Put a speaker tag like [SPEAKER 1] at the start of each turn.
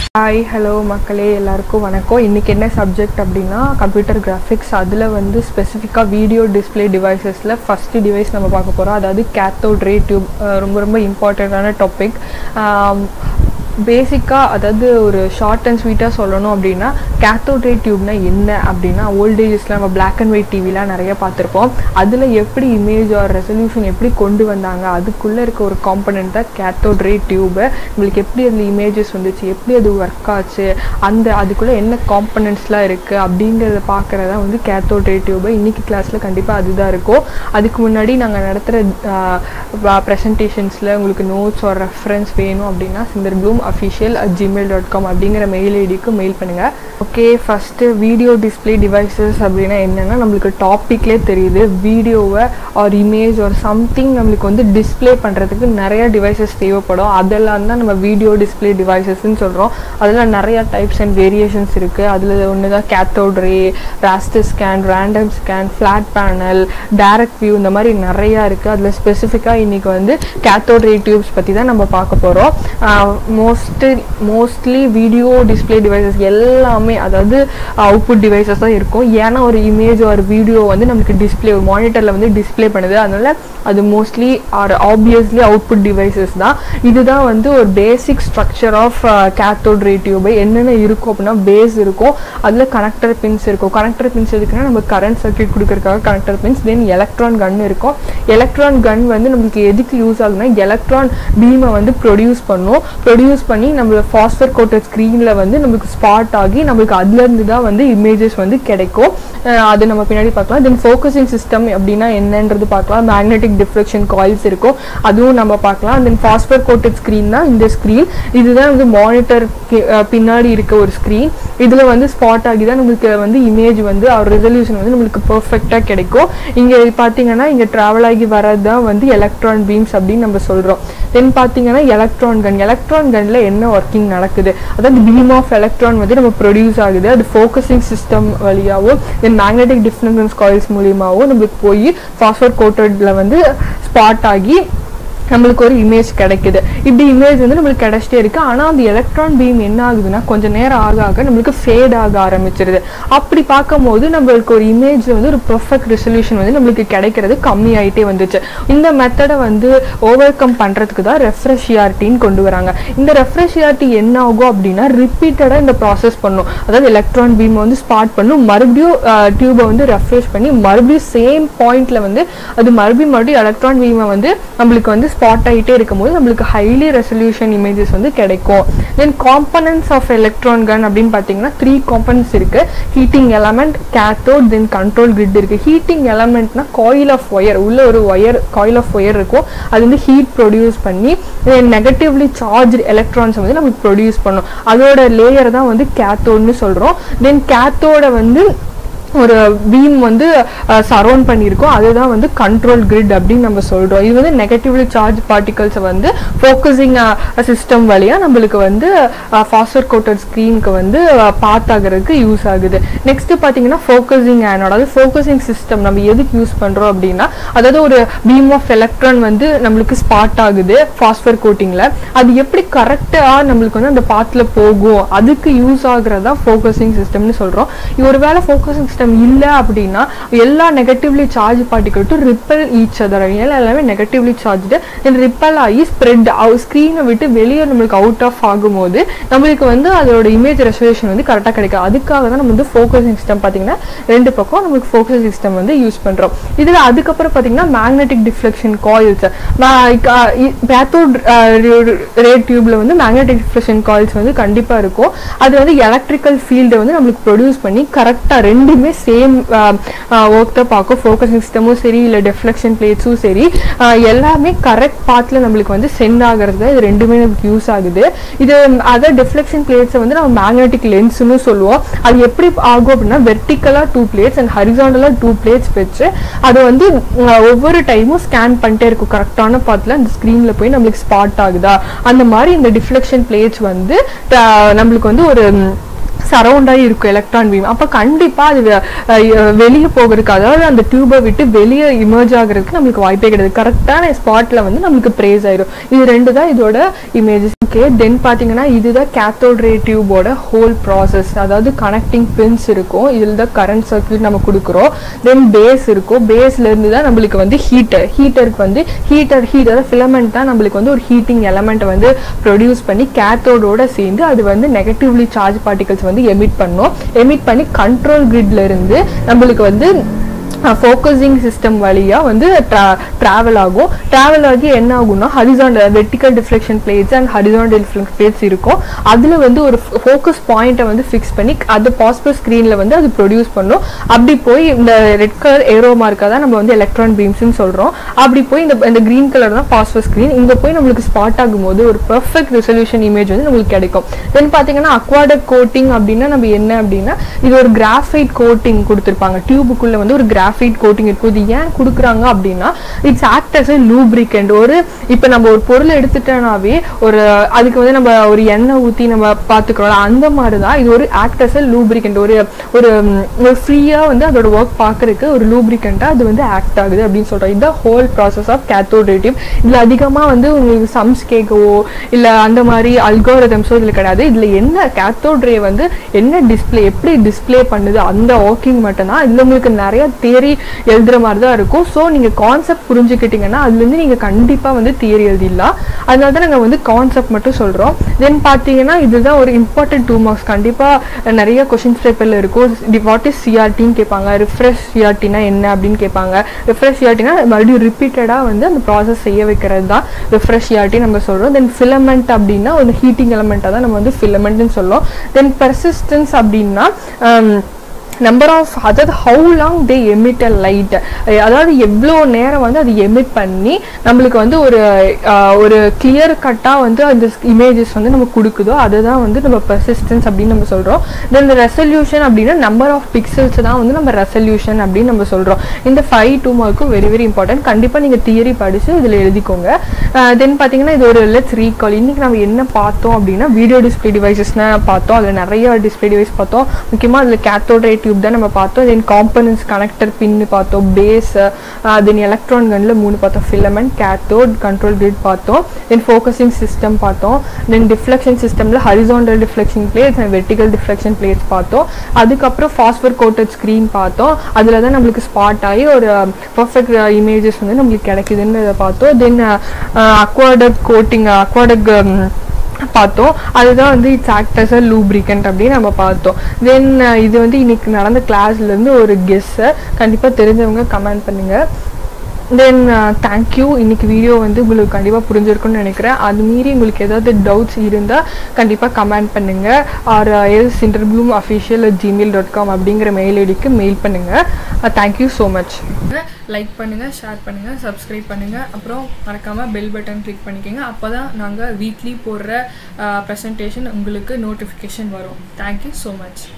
[SPEAKER 1] hi hello மக்களே எல்லாருக்கும் வணக்கம் இன்றைக்கி என்ன சப்ஜெக்ட் அப்படின்னா கம்ப்யூட்டர் கிராஃபிக்ஸ் அதில் வந்து ஸ்பெசிஃபிக்காக வீடியோ டிஸ்பிளே டிவைசஸில் ஃபஸ்ட்டு டிவைஸ் நம்ம பார்க்க போகிறோம் அதாவது கேத்தோட் ரே டியூப் ரொம்ப ரொம்ப இம்பார்ட்டண்ட்டான டாபிக் பேசிக்காக அதாவது ஒரு ஷார்ட் அண்ட் ஸ்வீட்டாக சொல்லணும் அப்படின்னா கேத்தோட் ரே டியூப்னா என்ன அப்படின்னா ஓல்டேஜஸில் நம்ம பிளாக் அண்ட் ஒயிட் டிவிலாம் நிறைய பார்த்துருப்போம் அதில் எப்படி இமேஜ் ஆர் ரெசல்யூஷன் எப்படி கொண்டு வந்தாங்க அதுக்குள்ளே இருக்க ஒரு காம்பனண்ட் தான் கேத்தோட் ரே டியூபு நம்மளுக்கு எப்படி அதில் இமேஜஸ் வந்துச்சு எப்படி அது ஒர்க் ஆச்சு அந்த அதுக்குள்ளே என்ன காம்பனண்ட்ஸ்லாம் இருக்குது அப்படிங்கிறத பார்க்குறதா வந்து கேத்தோட் ரே டியூபு இன்றைக்கி கிளாஸில் கண்டிப்பாக அதுதான் இருக்கும் அதுக்கு முன்னாடி நாங்கள் நடத்துகிற ப்ரெசன்டேஷன்ஸில் உங்களுக்கு நோட்ஸ் ஆர் ரெஃபரன்ஸ் வேணும் அப்படின்னா sinthar bloom official at Gmail dot com அப்படிங்கிற மெயில் ஐடிக்கு மெயில் பண்ணுங்கள் okay first video display devices அப்படின்னா என்னென்னா நம்மளுக்கு டாப்பிக்லேயே தெரியுது வீடியோவை ஆர் இமேஜ் ஆர் சம்திங் நம்மளுக்கு வந்து டிஸ்பிளே பண்ணுறதுக்கு நிறைய டிவைசஸ் தேவைப்படும் அதெல்லாம் தான் நம்ம வீடியோ டிஸ்பிளே டிவைசஸ்ன்னு சொல்கிறோம் அதில் நிறையா டைப்ஸ் அண்ட் வேரியேஷன்ஸ் இருக்குது அதில் ஒன்று தான் cathode ray raster scan random scan flat panel direct view இந்த மாதிரி நிறையா இருக்குது அதில் ஸ்பெசிஃபிக்காக இன்றைக்கி வந்து கேத்தோட் ரே டியூப்ஸ் பற்றி தான் நம்ம பார்க்க போகிறோம் most mostly video display devices எல்லாமே அதாவது அவுட்புட் டிவைசஸ் தான் இருக்கும் ஏன்னா ஒரு இமேஜ் ஒரு வீடியோ வந்து நமக்கு டிஸ்பிளே மானிட்டரில் வந்து டிஸ்பிளே பண்ணுது அதனால அது mostly are obviously output devices தான் இதுதான் வந்து ஒரு basic structure of cathode ray டியூபை என்னென்ன இருக்கும் அப்படின்னா பேஸ் இருக்கும் அதில் கனெக்டர் பின்ஸ் இருக்கும் கனெக்டர் பின்ஸ் எதுக்குன்னா நம்ம கரண்ட் சர்க்கியூட் கொடுக்கறதுக்காக connector pins then electron gun இருக்கும் எலக்ட்ரான் கன் வந்து நம்மளுக்கு எதுக்கு யூஸ் ஆகுதுன்னா எலக்ட்ரான் பீமை வந்து ப்ரொடியூஸ் பண்ணும் ப்ரொடியூஸ் பண்ணி நம்ம ஃபாஸ்பர் கோட்டட் ஸ்க்ரீனில் வந்து நம்மளுக்கு ஸ்பாட் ஆகி நம்மளுக்கு அதுலேருந்து தான் வந்து இமேஜஸ் வந்து கிடைக்கும் அது நம்ம பின்னாடி பார்க்கலாம் தென் ஃபோக்கஸிங் சிஸ்டம் அப்படின்னா என்னன்றது பார்க்கலாம் மேக்னெட்டிக் டிஃப்ளெக்ஷன் காயில்ஸ் இருக்கும் அதுவும் நம்ம பார்க்கலாம் தென் ஃபாஸ்பர் கோட்டட் ஸ்க்ரீன் தான் இந்த ஸ்க்ரீன் இதுதான் வந்து மானிட்டர் பின்னாடி இருக்க ஒரு ஸ்க்ரீன் இதில் வந்து ஸ்பாட் ஆகி தான் நம்மளுக்கு வந்து இமேஜ் வந்து அவர் ரெசல்யூஷன் வந்து நம்மளுக்கு பர்ஃபெக்டாக கிடைக்கும் இங்கே பார்த்தீங்கன்னா இங்கே ட்ராவல் ஆகி வரது தான் வந்து எலக்ட்ரான் பீம்ஸ் அப்படின்னு நம்ம சொல்கிறோம் தென் பார்த்தீங்கன்னா எலக்ட்ரான் கன் எலக்ட்ரான் கனில் என்ன ஒர்க்கிங் நடக்குது அதாவது பீம் ஆஃப் எலக்ட்ரான் வந்து நம்ம ப்ரொடியூஸ் ஆகுது அது ஃபோக்கஸிங் சிஸ்டம் வழியாகவும் தென் மேக்னெட்டிக் டிஃப்ளன்ஸ் காயில்ஸ் மூலியமாகவும் நம்மளுக்கு போய் ஃபாஸ்பர் கோட்டடில் வந்து ஸ்பாட் ஆகி நம்மளுக்கு ஒரு இமேஜ் கிடைக்குது இப்படி இமேஜ் வந்து நம்மளுக்கு கிடைச்சிட்டே இருக்குது ஆனால் அந்த எலக்ட்ரான் பீம் என்ன ஆகுதுன்னா கொஞ்சம் நேரம் ஆக ஆக நம்மளுக்கு ஃபேட் ஆக ஆரம்பிச்சிருது அப்படி பார்க்கும்போது நம்மளுக்கு ஒரு இமேஜ் வந்து ஒரு பர்ஃபெக்ட் ரெசல்யூஷன் வந்து நம்மளுக்கு கிடைக்கிறது கம்மியாயிட்டே வந்துச்சு இந்த மெத்தடை வந்து ஓவர் கம் பண்ணுறதுக்கு தான் ரெஃப்ரெஷியாரிட்டின்னு கொண்டு வராங்க இந்த ரெஃப்ரெஷியாரிட்டி என்ன ஆகும் அப்படின்னா ரிப்பீட்டடாக இந்த ப்ராசஸ் பண்ணும் அதாவது எலக்ட்ரான் பீம் வந்து ஸ்பாட் பண்ணும் மறுபடியும் டியூபை வந்து ரெஃப்ரெஷ் பண்ணி மறுபடியும் சேம் பாயிண்ட்ல வந்து அது மறுபடியும் மறுபடியும் எலக்ட்ரான் பீமை வந்து நம்மளுக்கு வந்து ஸ்பாட் ஆகிட்டே இருக்கும்போது நம்மளுக்கு ஹைலி ரெசல்யூஷன் இமேஜஸ் வந்து கிடைக்கும் then components of electron gun அப்படின்னு பார்த்தீங்கன்னா த்ரீ காம்பனன்ட்ஸ் இருக்கு heating element cathode then control grid இருக்கு ஹீட்டிங் எலமெண்ட்னா காயில் ஆஃப் ஒயர் உள்ள ஒரு ஒயர் காயில் ஆஃப் ஒயர் இருக்கும் அது வந்து ஹீட் ப்ரொடியூஸ் பண்ணி நெகட்டிவ்லி சார்ஜ் எலக்ட்ரான்ஸ் வந்து நமக்கு ப்ரொடியூஸ் பண்ணும் அதோட லேயர் தான் வந்து கேத்தோட்னு சொல்கிறோம் தென் கேத்தோட வந்து ஒரு பீம் வந்து சரௌண்ட் பண்ணியிருக்கோம் அதுதான் வந்து கண்ட்ரோல் கிரிட் அப்படின்னு நம்ம சொல்கிறோம் இது வந்து நெகட்டிவ்லி சார்ஜ் பார்ட்டிகல்ஸை வந்து ஃபோக்கஸிங் சிஸ்டம் வழியாக நம்மளுக்கு வந்து ஃபாஸ்டர் கோட்டட் ஸ்க்ரீனுக்கு வந்து பாத் ஆகிறதுக்கு யூஸ் ஆகுது நெக்ஸ்ட் பார்த்தீங்கன்னா ஃபோக்கஸிங் ஆனோட அதாவது ஃபோக்கஸிங் சிஸ்டம் நம்ம எதுக்கு யூஸ் பண்ணுறோம் அப்படின்னா அதாவது ஒரு பீம் ஆஃப் எலக்ட்ரான் வந்து நம்மளுக்கு ஸ்பாட் ஆகுது ஃபாஸ்பர் கோட்டிங்கில் அது எப்படி கரெக்டாக நம்மளுக்கு வந்து அந்த பாத்தில் போகும் அதுக்கு யூஸ் ஆகுறதா ஃபோக்கஸிங் சிஸ்டம்னு சொல்கிறோம் ஒருவேளை ஃபோக்கஸிங் சிஸ்டம் இல்லை அப்படின்னா எல்லா negatively charge particle to repel each other எல்லாமே நெகட்டிவ்லி சார்ஜ்டு தென் ரிப்பல் ஆகி ஸ்ப்ரெட் ஸ்க்ரீனை விட்டு வெளியே நம்மளுக்கு அவுட் ஆஃப் ஆகும்போது நம்மளுக்கு வந்து அதோட இமேஜ் ரெசல்யூஷன் வந்து கரெக்டாக கிடைக்கும் அதுக்காக தான் நம்ம வந்து ஃபோக்கஸிங் சிஸ்டம் பார்த்தீங்கன்னா ரெண்டு பக்கம் நம்மளுக்கு ஃபோக்கஸ் சிஸ்டம் வந்து யூஸ் பண்ணுறோம் இதில் அதுக்கப்புறம் பார்த்தீங்கன்னா magnetic deflection coils cathode ray டியூப்ல வந்து மேக்னெட்டிக் டிஃப்ளெக்ஷன் காயில்ஸ் வந்து கண்டிப்பாக இருக்கும் அது வந்து எலக்ட்ரிக்கல் ஃபீல்டை வந்து நம்மளுக்கு ப்ரொடியூஸ் பண்ணி கரெக்டாக ரெண்டுமே சேம் ஒர்க் தான் பார்க்கும் ஃபோக்கஸிங் சிஸ்டமும் சரி இல்லை டெஃப்ளெக்ஷன் பிளேட்ஸும் சரி எல்லாமே கரெக்ட் பாத்தில் நம்மளுக்கு வந்து சென்ட் ஆகிறது இது ரெண்டுமே நமக்கு யூஸ் ஆகுது இது அதர் டெஃப்ளெக்ஷன் பிளேட்ஸை வந்து நம்ம மேக்னெட்டிக் லென்ஸ்னு சொல்லுவோம் அது எப்படி ஆகும் அப்படின்னா வெர்டிக்கலாக டூ பிளேட்ஸ் அண்ட் ஹரிசாண்டலாக டூ பிளேட்ஸ் வச்சு அது வந்து ஒவ்வொரு டைமும் ஸ்கேன் பண்ணிட்டே இருக்கும் கரெக்டான பாத்தில் அந்த ஸ்க்ரீனில் போய் நம்மளுக்கு ஸ்பாட் ஆகுதா அந்த மாதிரி இந்த டிஃப்ளெக்ஷன் பிளேட்ஸ் வந்து நம்மளுக்கு வந்து ஒரு சரௌண்டாகி இருக்கும் எலக்ட்ரான் பீம் அப்போ கண்டிப்பாக அது வெளியே போகிறதுக்கு அதாவது அந்த டியூபை விட்டு வெளியே இமர்ஜ் ஆகிறதுக்கு நம்மளுக்கு வாய்ப்பே கிடையாது கரெக்டான ஸ்பாட்டில் வந்து நம்மளுக்கு ப்ரேஸ் ஆயிடும் இது ரெண்டு தான் இதோட இமேஜஸ் ஓகே தென் பார்த்தீங்கன்னா இதுதான் கேத்தோட் ரே டியூபோட ஹோல் ப்ராசஸ் அதாவது கனெக்டிங் பின்ஸ் இருக்கும் இதில் தான் கரண்ட் சர்க்யூட் நம்ம கொடுக்குறோம் தென் பேஸ் இருக்கும் பேஸ்லேருந்து தான் நம்மளுக்கு வந்து ஹீட்டர் ஹீட்டருக்கு வந்து ஹீட்டர் ஹீட்டர் ஃபிலமெண்ட் தான் நம்மளுக்கு வந்து ஒரு ஹீட்டிங் எலமெண்ட்டை வந்து ப்ரொடியூஸ் பண்ணி கேத்தோடோட சேர்ந்து அது வந்து நெகட்டிவ்லி சார்ஜ் பார்ட்டிகல்ஸ் வந்து எமிட் பண்ணும் எமிட் பண்ணி கண்ட்ரோல் கிரிட்ல இருந்து நம்மளுக்கு வந்து ஃபோக்கஸிங் சிஸ்டம் வழியாக வந்து ட்ராவல் ஆகும் ட்ராவல் ஆகி என்ன ஆகும்னா horizontal vertical deflection plates and horizontal deflection plates இருக்கும் அதில் வந்து ஒரு ஃபோக்கஸ் பாயிண்ட்டை வந்து ஃபிக்ஸ் பண்ணி அது பாசிட்டிவ் ஸ்க்ரீனில் வந்து அது ப்ரொடியூஸ் பண்ணும் அப்படி போய் இந்த ரெட் கலர் ஏரோ மார்க்காக தான் நம்ம வந்து எலக்ட்ரான் பீம்ஸ்னு சொல்கிறோம் அப்படி போய் இந்த இந்த க்ரீன் கலர் தான் பாசிட்டிவ் ஸ்க்ரீன் இங்கே போய் நம்மளுக்கு ஸ்பாட் ஆகும்போது ஒரு பெர்ஃபெக்ட் ரெசல்யூஷன் இமேஜ் வந்து நம்மளுக்கு கிடைக்கும் தென் பார்த்தீங்கன்னா அக்வாடக் கோட்டிங் அப்படின்னா நம்ம என்ன அப்படின்னா இது ஒரு கிராஃபைட் கோட்டிங் கொடுத்துருப்பாங்க டியூபுக்குள்ளே வந்து ஒரு கிராஃபைட் கோட்டிங் இருக்கும் இது ஏன் கொடுக்குறாங்க அப்படின்னா it's act as a lubricant ஒரு இப்போ நம்ம ஒரு பொருளை எடுத்துட்டோம்னாவே ஒரு அதுக்கு வந்து நம்ம ஒரு எண்ணெய் ஊற்றி நம்ம பார்த்துக்கிறோம் அந்த மாதிரி தான் இது ஒரு ஆக்ட் அஸ் எ லூப்ரிகண்ட் ஒரு ஒரு ஒரு ஃப்ரீயாக வந்து அதோட ஒர்க் பார்க்கறதுக்கு ஒரு லூப்ரிகண்ட்டாக அது வந்து ஆக்ட் ஆகுது அப்படின்னு சொல்கிறோம் இதுதான் ஹோல் ப்ராசஸ் ஆஃப் கேத்தோடேட்டிவ் இதில் அதிகமாக வந்து உங்களுக்கு சம்ஸ் கேட்கவோ இல்லை அந்த மாதிரி அல்கோரிதம்ஸோ இதில் கிடையாது இதில் என்ன கேத்தோட் ரே வந்து என்ன டிஸ்பிளே எப்படி டிஸ்பிளே பண்ணுது அந்த ஒர்க்கிங் மட்டும்தான் இதில் உங்களுக்கு நிறைய தியரி எழுதுகிற மாதிரி தான் இருக்கும் ஸோ நீங்கள் கான்செப்ட் புரிஞ்சுக்கிட்டீங்கன்னா அதுலேருந்து நீங்கள் கண்டிப்பாக வந்து தியரி எழுதிடலாம் அதனால தான் நாங்கள் வந்து கான்செப்ட் மட்டும் சொல்கிறோம் தென் பார்த்தீங்கன்னா இதுதான் ஒரு இம்பார்ட்டன்ட் டூ மார்க்ஸ் கண்டிப்பாக நிறைய கொஷின்ஸ் பேப்பரில் இருக்கும் வாட் இஸ் சிஆர்டின்னு கேட்பாங்க ரிஃப்ரெஷ் சிஆர்டினா என்ன அப்படின்னு கேட்பாங்க ரிஃப்ரெஷ் சிஆர்டினா மறுபடியும் ரிப்பீட்டடாக வந்து அந்த ப்ராசஸ் செய்ய வைக்கிறது தான் ரிஃப்ரெஷ் சிஆர்டி நம்ம சொல்கிறோம் தென் ஃபிலமெண்ட் அப்படின்னா ஒரு ஹீட்டிங் எலமெண்ட்டாக தான் நம்ம வந்து ஃபிலமெண்ட்னு சொல்லுவோம் தென் பெர்சிஸ்டன்ஸ் அப்படின்னா நம்பர் ஆஃப் அதாவது how long they emit a light அதாவது எவ்வளோ நேரம் வந்து அது எமிட் பண்ணி நம்மளுக்கு வந்து ஒரு ஒரு கிளியர் கட்டாக வந்து அந்த இமேஜஸ் வந்து நம்ம கொடுக்குதோ அதுதான் வந்து நம்ம பெர்சிஸ்டன்ஸ் அப்படின்னு நம்ம சொல்கிறோம் தென் ரெசல்யூஷன் அப்படின்னா நம்பர் ஆஃப் பிக்சல்ஸ் தான் வந்து நம்ம ரெசல்யூஷன் அப்படின்னு நம்ம சொல்கிறோம் இந்த ஃபைவ் டூ மார்க்கும் வெரி வெரி இம்பார்ட்டன்ட் கண்டிப்பாக நீங்கள் தியரி படித்து இதில் எழுதிக்கோங்க தென் பார்த்தீங்கன்னா இது ஒரு லெட்ஸ் ரீகால் இன்றைக்கி நம்ம என்ன பார்த்தோம் அப்படின்னா வீடியோ டிஸ்பிளே டிவைசஸ்னா பார்த்தோம் அதில் நிறைய டிஸ்பிளே டிவைஸ் பார்த்தோம் முக்கியமாக அதில் கேத்தோட் ரேட் டியூப் தான் நம்ம பார்த்தோம் தென் காம்பனன்ஸ் கனெக்டர் பின்னு பார்த்தோம் பேஸ் தென் எலக்ட்ரான் கன்ல மூணு பார்த்தோம் ஃபிலமெண்ட் கேத்தோட் கண்ட்ரோல் கிரிட் பார்த்தோம் தென் ஃபோக்கஸிங் சிஸ்டம் பார்த்தோம் தென் டிஃப்ளெக்ஷன் சிஸ்டமில் horizontal deflection plates and vertical deflection plates பார்த்தோம் அதுக்கப்புறம் ஃபாஸ்பர் கோட்டட் ஸ்க்ரீன் பார்த்தோம் அதில் தான் நம்மளுக்கு ஸ்பாட் ஆகி ஒரு பர்ஃபெக்ட் இமேஜஸ் வந்து நம்மளுக்கு கிடைக்குதுன்னு பார்த்தோம் தென் அக்வாடக் கோட்டிங் அக்வாடக் பார்த்தோம் அதுதான் வந்து it's act as a lubricant அப்படின்னு நம்ம பார்த்தோம் தென் இது வந்து இன்னைக்கு நடந்த கிளாஸ்லேருந்து ஒரு கெஸ்ஸை கண்டிப்பாக தெரிஞ்சவங்க கமெண்ட் பண்ணுங்கள் தென் தேங்க்யூ இன்னைக்கு வீடியோ வந்து உங்களுக்கு கண்டிப்பாக புரிஞ்சிருக்கும்னு நினைக்கிறேன் அது மீறி உங்களுக்கு ஏதாவது டவுட்ஸ் இருந்தால் கண்டிப்பாக கமெண்ட் பண்ணுங்கள் or S interbloom official Gmail dot com அப்படிங்கிற மெயில் ஐடிக்கு மெயில் பண்ணுங்கள் தேங்க்யூ ஸோ மச் லைக் பண்ணுங்கள் ஷேர் பண்ணுங்கள் சப்ஸ்கிரைப் பண்ணுங்கள் அப்புறம் மறக்காமல் பெல் பட்டன் கிளிக் பண்ணிக்கோங்க அப்போ தான் நாங்கள் வீக்லி போடுற ப்ரெசன்டேஷன் உங்களுக்கு நோட்டிஃபிகேஷன் வரும் தேங்க்யூ ஸோ மச்